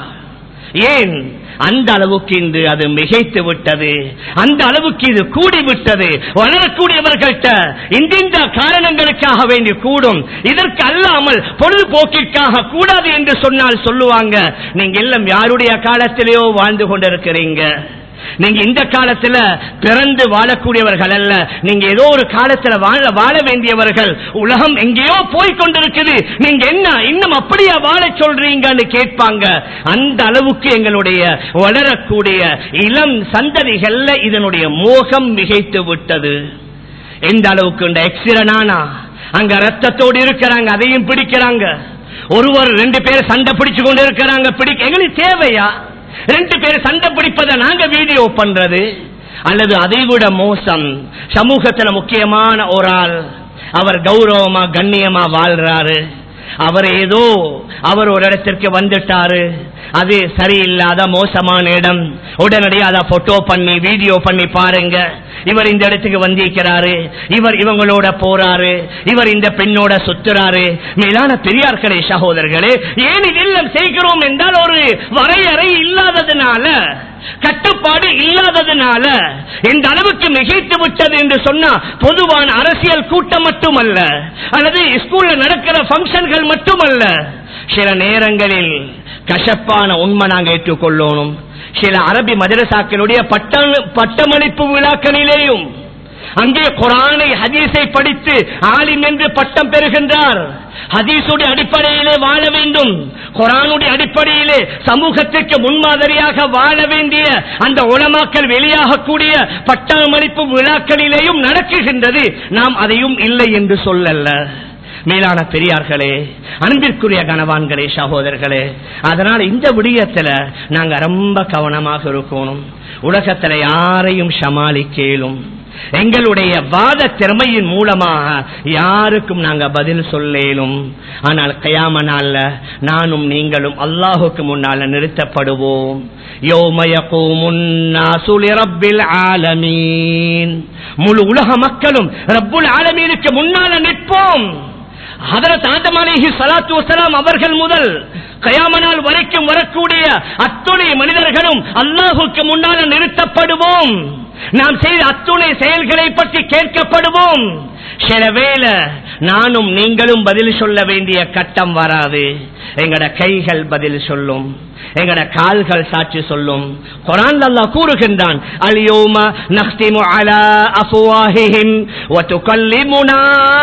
ஏன் அந்த அளவுக்கு இன்று அது மிகைத்து விட்டது அந்த அளவுக்கு இது கூடி விட்டது வளரக்கூடியவர்கள்ட்ட இந்த காரணங்களுக்காக வேண்டி கூடும் இதற்கு அல்லாமல் பொழுதுபோக்கிற்காக கூடாது என்று சொன்னால் சொல்லுவாங்க நீங்க எல்லாம் யாருடைய காலத்திலேயோ வாழ்ந்து கொண்டிருக்கிறீங்க நீங்க இந்த காலத்துல பிறந்து வாழக்கூடியவர்கள் அல்ல நீங்க ஏதோ ஒரு காலத்துல வாழ வாழ வேண்டியவர்கள் உலகம் எங்கேயோ போய் கொண்டிருக்குது நீங்க என்ன இன்னும் அப்படியா வாழ சொல்றீங்கன்னு கேட்பாங்க அந்த அளவுக்கு எங்களுடைய வளரக்கூடிய இளம் சந்ததிகள்ல இதனுடைய மோகம் மிகைத்து விட்டது எந்த அளவுக்கு இந்த எக்ஸிரனானா அங்க ரத்தத்தோடு இருக்கிறாங்க அதையும் பிடிக்கிறாங்க ஒருவர் ரெண்டு பேர் சண்டை பிடிச்சு கொண்டு இருக்கிறாங்க பிடிக்க எங்களுக்கு தேவையா ரெண்டு பேர் சண்டை பிடிப்பதை நாங்க வீடியோ பண்றது அல்லது அதை விட மோசம் சமூகத்துல முக்கியமான ஒரு ஆள் அவர் கௌரவமா கண்ணியமா வாழ்றாரு அவர் ஏதோ அவர் ஒரு இடத்திற்கு வந்துட்டாரு அது சரியில்லாத மோசமான இடம் உடனடியாக அதை போட்டோ பண்ணி வீடியோ பண்ணி பாருங்க இவர் இந்த இடத்துக்கு வந்திருக்கிறாரு இவர் இவங்களோட போறாரு இவர் இந்த பெண்ணோட சுத்துறாரு மேலான பெரியார்களே சகோதரர்களே ஏன் இதெல்லாம் செய்கிறோம் என்றால் ஒரு வரையறை இல்லாததுனால கட்டுப்பாடு இல்லாததுனால இந்த அளவுக்கு மிகைத்து விட்டது என்று சொன்னா பொதுவான அரசியல் கூட்டம் மட்டுமல்ல அல்லது ஸ்கூல்ல நடக்கிற பங்கன்கள் மட்டுமல்ல சில நேரங்களில் கசப்பான உண்மை நாங்க ஏற்றுக்கொள்ளணும் சில அரபி மதரசாக்களுடைய பட்ட பட்டமளிப்பு விழாக்களிலேயும் அங்கே குரானை ஹதீஸை படித்து ஆலிம் என்று பட்டம் பெறுகின்றார் ஹதீஸுடைய அடிப்படையிலே வாழ வேண்டும் குரானுடைய அடிப்படையிலே சமூகத்திற்கு முன்மாதிரியாக வாழ வேண்டிய அந்த உலமாக்கள் வெளியாகக்கூடிய பட்டமளிப்பு விழாக்களிலேயும் நடக்குகின்றது நாம் அதையும் இல்லை என்று சொல்லல்ல மேலான பெரியார்களே அன்பிற்குரிய கனவான்களே சகோதரர்களே அதனால இந்த விடயத்துல நாங்க ரொம்ப கவனமாக இருக்கணும் உலகத்துல யாரையும் சமாளிக்கலும் எங்களுடைய வாத திறமையின் மூலமாக யாருக்கும் நாங்க பதில் சொல்லேலும் ஆனால் கயாம நாள்ல நானும் நீங்களும் அல்லாஹுக்கு முன்னால நிறுத்தப்படுவோம் முழு உலக மக்களும் ரப்புல் ஆலமீனுக்கு முன்னால நிற்போம் ஹதரத் ஆதம் அலைஹி ஸலாத்து வஸலாம் அவர்கள் முதல் கயாமனால் வரைக்கும் வரக்கூடிய அத்துணை மனிதர்களும் அல்லாஹுக்கு முன்னால் நிறுத்தப்படுவோம் நாம் செய்த அத்துணை செயல்களை பற்றி கேட்கப்படுவோம் சில வேளை நானும் நீங்களும் பதில் சொல்ல வேண்டிய கட்டம் வராது எங்கட கைகள் பதில் சொல்லும் எங்கட கால்கள் சாட்சி சொல்லும் குரான் அல்லாஹ் கூறுகின்றான் அல்யோம நஹ்திமு அலா அஃப்வாஹிஹிம் வ துகல்லிமுனா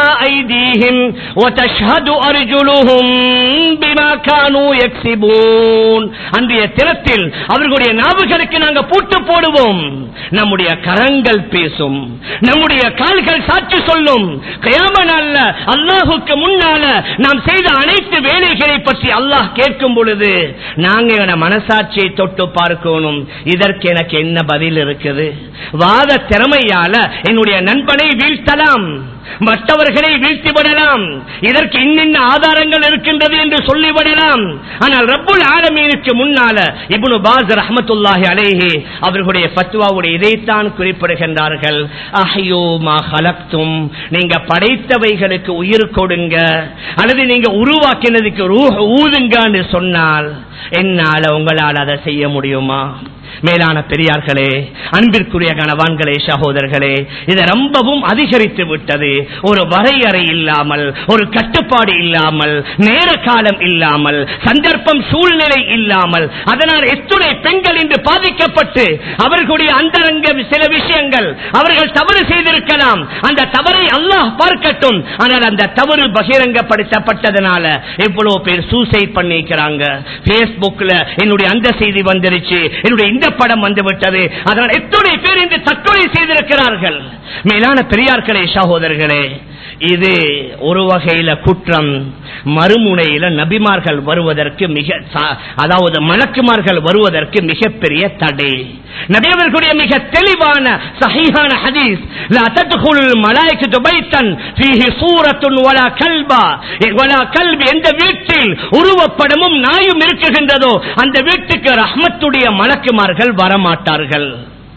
ஐதீஹிம் வ தஷ்ஹது அர்ஜுலுஹும் பிமா கானூ யக்ஸிபூன் அன்றைய தினத்தில் அவர்களுடைய நாவுகளுக்கு நாங்க பூட்டு போடுவோம் நம்முடைய கரங்கள் பேசும் நம்முடைய கால்கள் சாட்சி சொல்லும் கயாம நாள்ல அல்லாஹுக்கு முன்னால நாம் செய்த அனைத்து வேலைகளை பற்றி அல்லாஹ் கேட்கும் பொழுது நாங்க என மனசாட்சியை தொட்டு பார்க்கணும் இதற்கு எனக்கு என்ன பதில் இருக்குது வாத திறமையால என்னுடைய நண்பனை வீழ்த்தலாம் மற்றவர்களை வீழ்த்தி விடலாம் இதற்கு இன்னின்ன ஆதாரங்கள் இருக்கின்றது என்று சொல்லிவிடலாம் ஆனால் ரப்புல் ஆலமீனுக்கு முன்னால இப்னு பாஸ் ரஹமத்துல்லாஹி அலைஹி அவர்களுடைய ஃபத்வாவுடைய இதைத்தான் குறிப்பிடுகின்றார்கள் அஹ்யோ மா ஹலக்தும் நீங்க படைத்தவைகளுக்கு உயிர் கொடுங்க அல்லது நீங்க உருவாக்கினதுக்கு ரூஹ் ஊதுங்கன்னு சொன்னால் என்னால உங்களால் அதை செய்ய முடியுமா மேலான பெரியார்களே அன்பிற்குரிய கணவான்களே சகோதரர்களே இது ரொம்பவும் அதிகரித்து விட்டது ஒரு வரையறை இல்லாமல் ஒரு கட்டுப்பாடு இல்லாமல் நேர காலம் இல்லாமல் சந்தர்ப்பம் சூழ்நிலை இல்லாமல் அதனால் எத்துணை பெண்கள் இன்று பாதிக்கப்பட்டு அவர்களுடைய அந்தரங்க சில விஷயங்கள் அவர்கள் தவறு செய்திருக்கலாம் அந்த தவறை அல்லாஹ் பார்க்கட்டும் ஆனால் அந்த தவறு பகிரங்கப்படுத்தப்பட்டதனால எவ்வளவு பேர் சூசைட் பண்ணிக்கிறாங்க பேஸ்புக்ல என்னுடைய அந்த செய்தி வந்துருச்சு என்னுடைய இந்த படம் வந்து விட்டது அதனால் எத்தனை பேர் இன்று தற்கொலை செய்திருக்கிறார்கள் மேலான பெரியார்களே சகோதரர்களே இது ஒரு வகையில குற்றம் மறுமுனையில நபிமார்கள் வருவதற்கு மிக சா- அதாவது மலக்குமார்கள் வருவதற்கு மிகப்பெரிய தடை நபியவர்களுடைய மிக தெளிவான சஹீஹான ஹதீஸ் லா தத்குல் மலாயிகத்து பைத்தன் ஃபீஹி சூரத்துன் வலா கல்பா வலா கல்பி எந்த வீட்டில் உருவப்படமும் நாயும் இருக்குகின்றதோ அந்த வீட்டுக்கு ரஹ்மத்துடைய மலக்குமார்கள் வரமாட்டார்கள்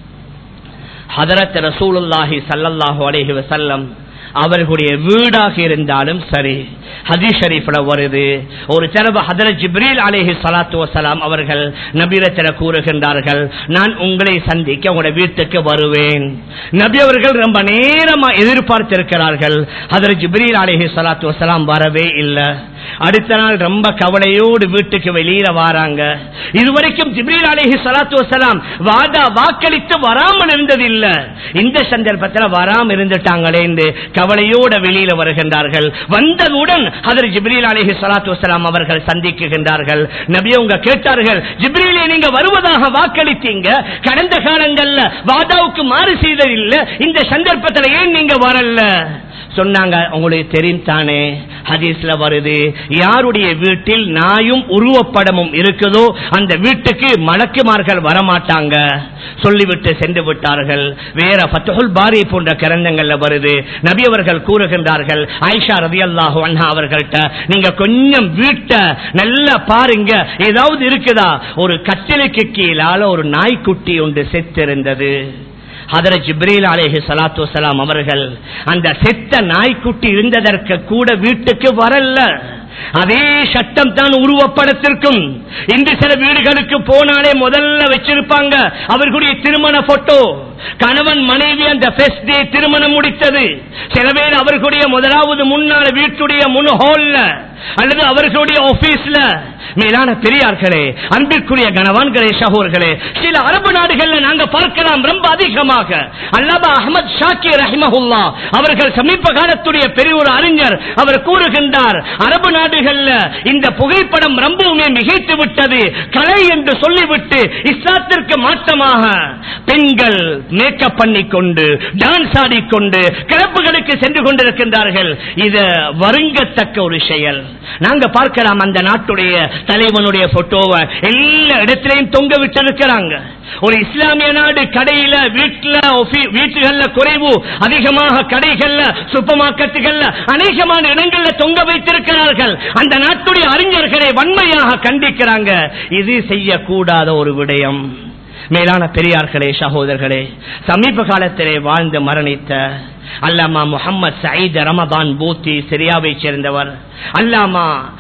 ஹதரத் ரசூலுல்லாஹி ஸல்லல்லாஹு அலைஹி வஸல்லம் அவர்களுடைய வீடாக இருந்தாலும் சரி ஹதீஸ் ஷரீஃப்ல வருது ஒரு தடவை ஹதரத் ஜிப்ரீல் அலைஹி ஸலாத்து வஸலாம் அவர்கள் நபிரத்தில கூறுகின்றார்கள் நான் உங்களை சந்திக்க உங்களுடைய வீட்டுக்கு வருவேன் நபி அவர்கள் ரொம்ப நேரமா எதிர்பார்த்திருக்கிறார்கள் ஹதரத் ஜிப்ரீல் அலைஹி ஸலாத்து வஸலாம் வரவே இல்லை அடுத்த நாள் ரொம்ப கவலையோடு வீட்டுக்கு வெளியில வாராங்க இதுவரைக்கும் ஜிப்ரீல் அலைஹி ஸலாத்து வஸலாம் வாதா வாக்களித்து வராமல் இருந்தது இல்ல இந்த சந்தர்ப்பத்தில் வராம இருந்துட்டாங்களே என்று கவலையோட வெளியில வருகின்றார்கள் வந்ததுடன் ஹதர் ஜிப்ரீல் அலைஹி ஸலாத்து வஸலாம் அவர்கள் சந்திக்குகின்றார்கள் நபி அவங்க கேட்டார்கள் ஜிப்ரீலே நீங்க வருவதாக வாக்களித்தீங்க கடந்த காலங்கள்ல வாதாவுக்கு மாறு செய்ததில்லை இந்த சந்தர்ப்பத்தில் ஏன் நீங்க வரல சொன்னாங்க உங்களுக்கு தெரியும் தானே ஹதீஸ்ல வருது யாருடைய வீட்டில் நாயும் உருவப்படமும் இருக்குதோ அந்த வீட்டுக்கு மலக்குமார்கள் வரமாட்டாங்க சொல்லிவிட்டு சென்று விட்டார்கள் வேற ஃபத்துல் பாரி போன்ற கிரந்தங்கள்ல வருது நபி அவர்கள் கூறுகின்றார்கள் ஆயிஷா ரதி அல்லாஹு அண்ணா அவர்கள்ட்ட நீங்க கொஞ்சம் வீட்டை நல்லா பாருங்க ஏதாவது இருக்குதா ஒரு கட்டிலுக்கு கீழால ஒரு நாய்க்குட்டி ஒன்று செத்திருந்தது ஹதர ஜிப்ரீல் அலேஹி சலாத்து வசலாம் அவர்கள் அந்த செத்த நாய்க்குட்டி இருந்ததற்கு கூட வீட்டுக்கு வரல அதே சட்டம் தான் உருவப்படத்திற்கும் இன்று சில வீடுகளுக்கு போனாலே முதல்ல வச்சிருப்பாங்க அவர்களுடைய திருமண போட்டோ கணவன் மனைவி அந்த ஃபெஸ்ட் டே திருமணம் முடித்தது சில பேர் அவர்களுடைய முதலாவது முன்னாள் வீட்டுடைய முன் ஹால்ல அல்லது அவர்களுடைய ஆபீஸ்ல மேலான பெரியார்களே அன்பிற்குரிய கணவான்களே சகோர்களே சில அரபு நாடுகள்ல நாங்க பார்க்கலாம் ரொம்ப அதிகமாக அல்லாபா அஹமத் ஷாக்கி ரஹிமஹுல்லா அவர்கள் சமீப காலத்துடைய பெரிய ஒரு அறிஞர் அவர் கூறுகின்றார் அரபு நாடுகள்ல இந்த புகைப்படம் ரொம்பவுமே மிகைத்து விட்டது கலை என்று சொல்லிவிட்டு இஸ்லாத்திற்கு மாற்றமாக பெண்கள் மேக்கப் பண்ணிக்கொண்டு டான்ஸ் ஆடிக்கொண்டு கிளப்புகளுக்கு சென்று கொண்டிருக்கின்றார்கள் இது வருங்கத்தக்க ஒரு செயல் நாங்க பார்க்கலாம் அந்த நாட்டுடைய தலைவனுடைய போட்டோவை எல்லா இடத்திலையும் தொங்க விட்டிருக்கிறாங்க ஒரு இஸ்லாமிய நாடு கடையில வீட்டுல offi- வீட்டுகள்ல குறைவு அதிகமாக கடைகள்ல சூப்பர் மார்க்கெட்டுகள்ல அநேகமான இடங்கள்ல தொங்க வைத்திருக்கிறார்கள் அந்த நாட்டுடைய அறிஞர்களை வன்மையாக கண்டிக்கிறாங்க இது செய்யக்கூடாத ஒரு விடயம் மேலான பெரியார்களே சகோதரர்களே சமீப காலத்திலே வாழ்ந்து மரணித்த அல்லாமா முகமது சயீத் ரமதான் பூத்தி சிரியாவை சேர்ந்தவர் அல்லாமா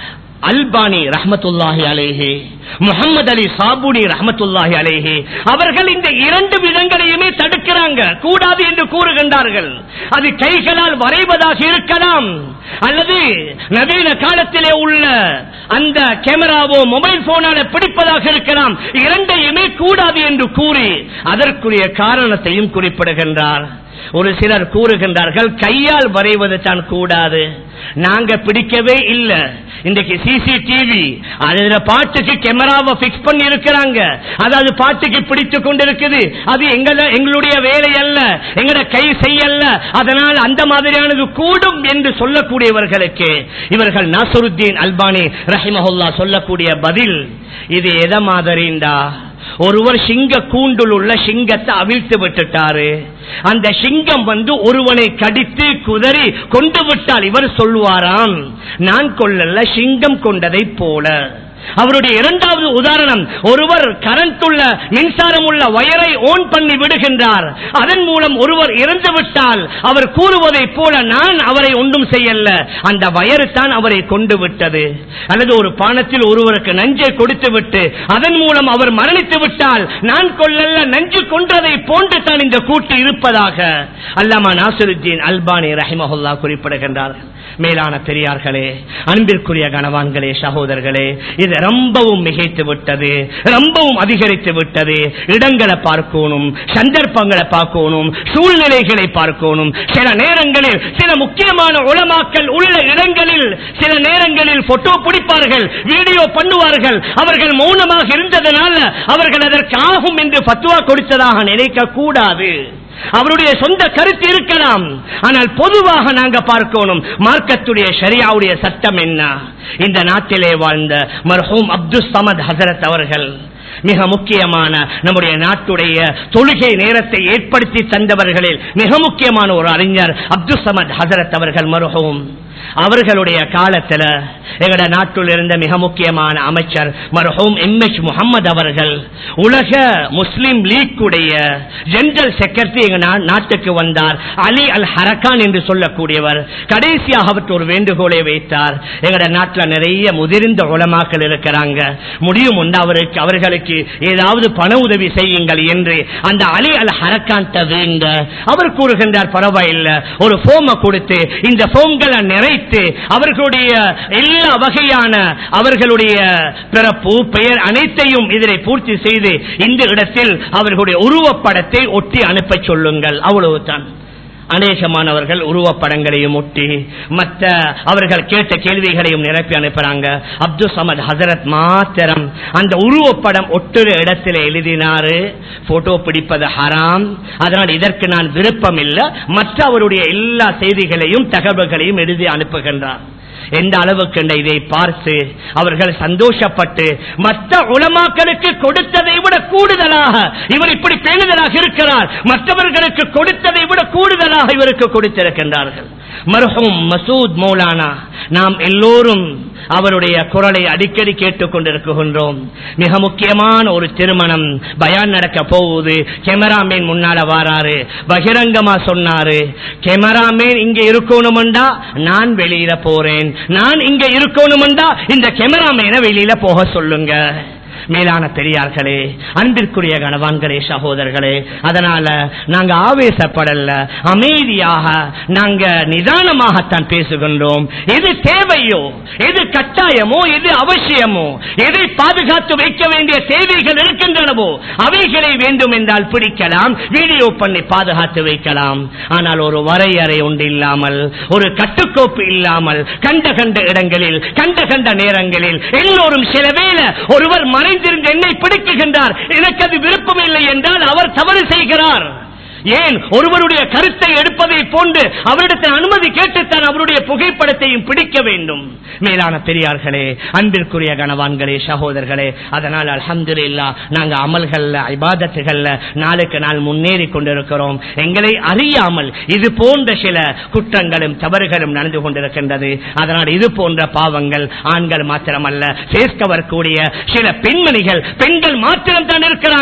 அல்பானி ரஹமத்துல்லாஹி அலேஹே முகமது அலி சாபுனி ரஹமத்துல்லாஹி அலேஹே அவர்கள் இந்த இரண்டு விதங்களையுமே தடுக்கிறாங்க கூடாது என்று கூறுகின்றார்கள் அது கைகளால் வரைவதாக இருக்கலாம் அல்லது நவீன காலத்திலே உள்ள அந்த கேமராவோ மொபைல் போனால பிடிப்பதாக இருக்கலாம் இரண்டையுமே கூடாது என்று கூறி அதற்குரிய காரணத்தையும் குறிப்பிடுகின்றார் ஒரு சிலர் கூறுகின்றார்கள் கையால் வரைவது தான் கூடாது நாங்க பிடிக்கவே இல்லை இன்றைக்கு சிசிடிவி அதுல பாட்டுக்கு கேமராவை பிக்ஸ் பண்ணி இருக்கிறாங்க அதாவது பாட்டுக்கு பிடித்து கொண்டிருக்குது அது எங்கள எங்களுடைய வேலை அல்ல எங்கட கை செய்யல்ல அதனால் அந்த மாதிரியானது கூடும் என்று சொல்லக்கூடியவர்களுக்கு இவர்கள் நாசருத்தீன் அல்பானி ரஹிமஹுல்லா சொல்லக்கூடிய பதில் இது எத மாதிரிண்டா ஒருவர் சிங்க கூண்டுள் உள்ள சிங்கத்தை அவிழ்த்து விட்டுட்டாரு அந்த சிங்கம் வந்து ஒருவனை கடித்து குதறி கொண்டு விட்டால் இவர் சொல்லுவாராம் நான் கொள்ளல சிங்கம் கொண்டதை போல அவருடைய இரண்டாவது உதாரணம் ஒருவர் கரண்ட் உள்ள மின்சாரம் உள்ள வயரை ஓன் பண்ணி விடுகின்றார் அதன் மூலம் ஒருவர் இறந்து விட்டால் அவர் கூறுவதை போல நான் அவரை ஒன்றும் செய்யல அந்த வயறு தான் அவரை கொண்டு விட்டது அல்லது ஒரு பானத்தில் ஒருவருக்கு நஞ்சை கொடுத்து விட்டு அதன் மூலம் அவர் மரணித்து விட்டால் நான் கொள்ளல்ல நஞ்சு கொன்றதை போன்று தான் இந்த கூட்டு இருப்பதாக அல்லாமா நாசருத்தீன் அல்பானி ரஹிமஹுல்லா குறிப்பிடுகின்றார்கள் மேலான பெரியார்களே அன்பிற்குரிய கணவான்களே சகோதரர்களே இது ரொம்பவும் மிகைத்து விட்டது ரொம்பவும் அதிகரித்து விட்டது இடங்களை பார்க்கணும் சந்தர்ப்பங்களை பார்க்கணும் சூழ்நிலைகளை பார்க்கணும் சில நேரங்களில் சில முக்கியமான உளமாக்கல் உள்ள இடங்களில் சில நேரங்களில் போட்டோ பிடிப்பார்கள் வீடியோ பண்ணுவார்கள் அவர்கள் மௌனமாக இருந்ததனால அவர்கள் அதற்கு ஆகும் என்று பத்துவா கொடுத்ததாக நினைக்க கூடாது அவருடைய சொந்த கருத்து இருக்கலாம் ஆனால் பொதுவாக நாங்க பார்க்கணும் மார்க்கத்துடைய ஷரியாவுடைய சட்டம் என்ன இந்த நாட்டிலே வாழ்ந்த மர்ஹூம் அப்துல் சமத் ஹசரத் அவர்கள் மிக முக்கியமான நம்முடைய நாட்டுடைய தொழுகை நேரத்தை ஏற்படுத்தி தந்தவர்களில் மிக முக்கியமான ஒரு அறிஞர் அப்துல் சமத் ஹசரத் அவர்கள் மருகும் அவர்களுடைய காலத்தில் எங்கட நாட்டில் இருந்த மிக முக்கியமான அமைச்சர் மர்ஹூம் எம் எச் முகமது அவர்கள் உலக முஸ்லிம் லீக்குடைய ஜெனரல் செக்ரட்டரி எங்க நாட்டுக்கு வந்தார் அலி அல் ஹரகான் என்று சொல்லக்கூடியவர் கடைசியாக அவற்று ஒரு வேண்டுகோளை வைத்தார் எங்கட நாட்டில் நிறைய முதிர்ந்த உலமாக்கள் இருக்கிறாங்க முடியும் உண்டு அவருக்கு அவர்களுக்கு ஏதாவது பண உதவி செய்யுங்கள் என்று அந்த அலி அல் ஹரகான் வேங்க அவர் கூறுகின்றார் பரவாயில்லை ஒரு போமை கொடுத்து இந்த போம்களை நிறைத்து அவர்களுடைய எல்லா வகையான அவர்களுடைய பிறப்பு பெயர் அனைத்தையும் இதனை பூர்த்தி செய்து இந்த இடத்தில் அவர்களுடைய உருவப்படத்தை ஒட்டி அனுப்ப சொல்லுங்கள் அவ்வளவுதான் அநேகமானவர்கள் உருவப்படங்களையும் ஒட்டி மற்ற அவர்கள் கேட்ட கேள்விகளையும் நிரப்பி அனுப்புறாங்க அப்துல் சமத் ஹசரத் மாத்திரம் அந்த உருவப்படம் ஒட்டுற இடத்துல எழுதினாரு போட்டோ பிடிப்பது ஹராம் அதனால் இதற்கு நான் விருப்பம் இல்லை மற்ற அவருடைய எல்லா செய்திகளையும் தகவல்களையும் எழுதி அனுப்புகின்றார் எந்த அளவுக்கு இதை பார்த்து அவர்கள் சந்தோஷப்பட்டு மற்ற உலமாக்களுக்கு கொடுத்ததை விட கூடுதலாக இவர் இப்படி பேணுதலாக இருக்கிறார் மற்றவர்களுக்கு கொடுத்ததை விட கூடுதலாக இவருக்கு கொடுத்திருக்கின்றார்கள் மருகும் மசூத் மௌலானா நாம் எல்லோரும் அவருடைய குரலை அடிக்கடி கேட்டுக் கொண்டிருக்கின்றோம் மிக முக்கியமான ஒரு திருமணம் பயான் நடக்க போகுது கேமராமேன் முன்னால வாராரு பகிரங்கமா சொன்னாரு கேமராமேன் இங்க இருக்கணும்டா நான் வெளியில போறேன் நான் இங்க இருக்கணும்டா இந்த கேமராமேனை வெளியில போக சொல்லுங்க மேலான பெரியார்களே அன்பிற்குரிய கணவான்களே சகோதரர்களே அதனால நாங்க ஆவேசப்படல அமைதியாக நாங்க நிதானமாகத்தான் பேசுகின்றோம் எது தேவையோ எது கட்டாயமோ எது அவசியமோ எதை பாதுகாத்து வைக்க வேண்டிய தேவைகள் இருக்கின்றனவோ அவைகளை வேண்டும் என்றால் பிடிக்கலாம் வீடியோ பண்ணி பாதுகாத்து வைக்கலாம் ஆனால் ஒரு வரையறை ஒன்று இல்லாமல் ஒரு கட்டுக்கோப்பு இல்லாமல் கண்ட கண்ட இடங்களில் கண்ட கண்ட நேரங்களில் எல்லோரும் சில வேளை ஒருவர் மறைந்திருந்து என்னை பிடிக்குகின்றார் எனக்கு அது விருப்பம் இல்லை என்றால் அவர் தவறு செய்கிறார் ஏன் ஒருவருடைய கருத்தை எடுப்பதை போன்று அவரிடத்தில் அனுமதி கேட்டுத்தான் அவருடைய புகைப்படத்தையும் பிடிக்க வேண்டும் மேலான பெரியார்களே அன்பிற்குரிய கணவான்களே சகோதரர்களே அதனால் அலமது நாங்க அமல்கள்ல இபாதத்துகள்ல நாளுக்கு நாள் முன்னேறி கொண்டிருக்கிறோம் எங்களை அறியாமல் இது போன்ற சில குற்றங்களும் தவறுகளும் நடந்து கொண்டிருக்கின்றது அதனால் இது போன்ற பாவங்கள் ஆண்கள் மாத்திரமல்ல பேஸ் கவர் கூடிய சில பெண்மணிகள் பெண்கள் மாத்திரம் தான் இருக்கிறாங்க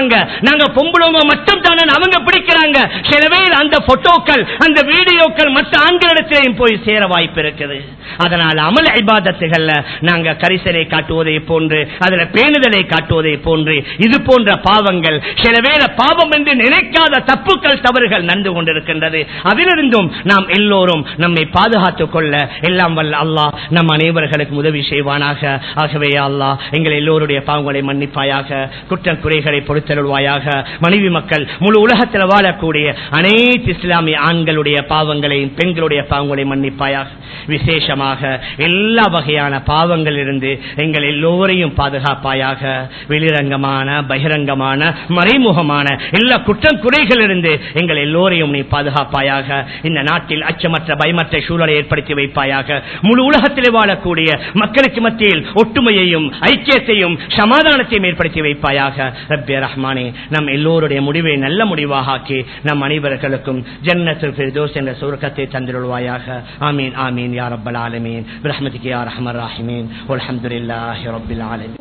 பிடிக்கிறாங்க நாங்க பொம்பளவங்க மட்டும் தானே அவங்க பிடிக்கிறாங்க சில பேர் அந்த போட்டோக்கள் அந்த வீடியோக்கள் மற்ற ஆண்களிடத்திலையும் போய் சேர வாய்ப்பு இருக்குது அதனால் அமல் ஐபாதத்துகள்ல நாங்க கரிசலை காட்டுவதை போன்று அதுல பேணுதலை காட்டுவதை போன்று இது போன்ற பாவங்கள் சில வேளை பாவம் என்று நினைக்காத தப்புக்கள் தவறுகள் நடந்து கொண்டிருக்கின்றது அதிலிருந்தும் நாம் எல்லோரும் நம்மை பாதுகாத்துக் கொள்ள எல்லாம் வல்ல அல்லாஹ் நம் அனைவர்களுக்கும் உதவி செய்வானாக ஆகவே அல்லாஹ் எங்கள் எல்லோருடைய பாவங்களை மன்னிப்பாயாக குற்றம் குறைகளை பொறுத்தருள்வாயாக மனைவி மக்கள் முழு உலகத்தில் வாழக்கூடிய அனைத்து இஸ்லாமிய ஆண்களுடைய பாவங்களையும் பெண்களுடைய பாவங்களை மன்னிப்பாயாக விசேஷமாக எல்லா வகையான பாவங்களிலிருந்து எங்கள் எல்லோரையும் பாதுகாப்பாயாக வெளிரங்கமான பகிரங்கமான மறைமுகமான எல்லா குற்றம் குறைகளிலிருந்து எங்கள் எல்லோரையும் நீ பாதுகாப்பாயாக இந்த நாட்டில் அச்சமற்ற பயமற்ற சூழலை ஏற்படுத்தி வைப்பாயாக முழு உலகத்தில் வாழக்கூடிய மக்களுக்கு மத்தியில் ஒற்றுமையையும் ஐக்கியத்தையும் சமாதானத்தையும் ஏற்படுத்தி வைப்பாயாக ரப்பே ரஹ்மானே நம் எல்லோருடைய முடிவை நல்ல முடிவாக ஆக்கி நம் அனைவர்களுக்கும் ஜன்னத்துல் ஃபிர்தௌஸ் என்ற சுருக்கத்தை தந்திருள்வாயாக ஆமீன் ஆமீன் யா ரப்பல் ஆலமீன் برحمتك يا ارحم الراحمين والحمد لله رب العالمين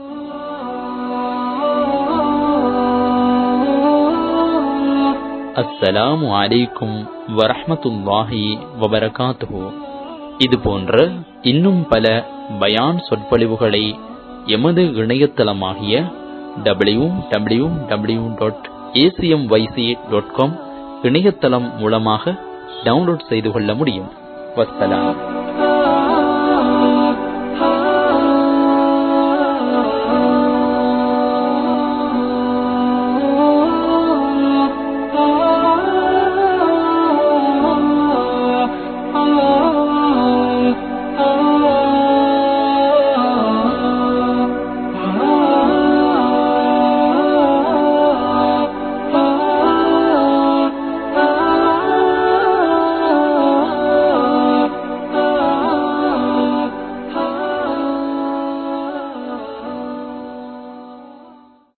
அஸ்ஸலாமு அலைக்கும் வரஹ்மத்துல்லாஹி வபரகாத்துஹு இது போன்ற இன்னும் பல பயான் சொற்பொழிவுகளை எமது இணையதளமாகிய W W W dot ACM YC dot com இணையதளம் மூலமாக டவுன்லோட் செய்து கொள்ள முடியும் வஸ்ஸலாம்